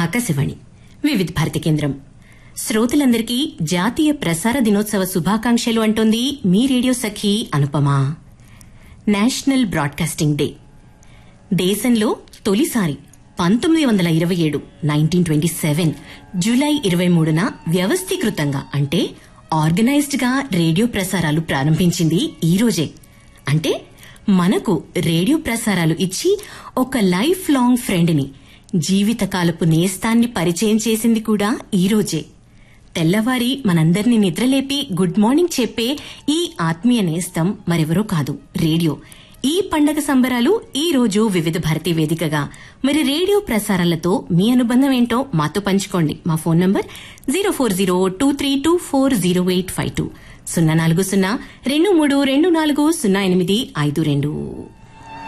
ఆకాశవాణి వివిధ భారతి కేంద్రం శ్రోతలందరికీ జాతీయ ప్రసార దినోత్సవ శుభాకాంక్షలు అంటోంది మీ radio Sakhi Anupama national broadcasting day దేశంలో తొలిసారి పంతొమ్మిది వందల ఇరవై ఏడు నైన్టీన్ ట్వంటీ సెవెన్ జూలై ఇరవై మూడున వ్యవస్థీకృతంగా అంటే ఆర్గనైజ్డ్ గా రేడియో ప్రసారాలు ప్రారంభించింది ఈ రోజే అంటే మనకు రేడియో ప్రసారాలు ఇచ్చి ఒక లైఫ్ లాంగ్ ఫ్రెండ్ ని జీవితకాలపు నేస్తాన్ని పరిచయం చేసింది కూడా ఈ రోజే తెల్లవారి మనందరినీ నిద్రలేపి గుడ్ మార్నింగ్ చెప్పే ఈ ఆత్మీయ నేస్తం మరెవరో కాదు రేడియో ఈ పండగ సంబరాలు ఈ రోజు వివిధ భారతి వేదికగా మరి రేడియో ప్రసారాలతో మీ అనుబంధం ఏంటో మాతో పంచుకోండి మా phone number zero four zero two three two four zero eight five two సున్నా నాలుగు సున్నా రెండు మూడు రెండు నాలుగు సున్నా ఎనిమిది ఐదు రెండు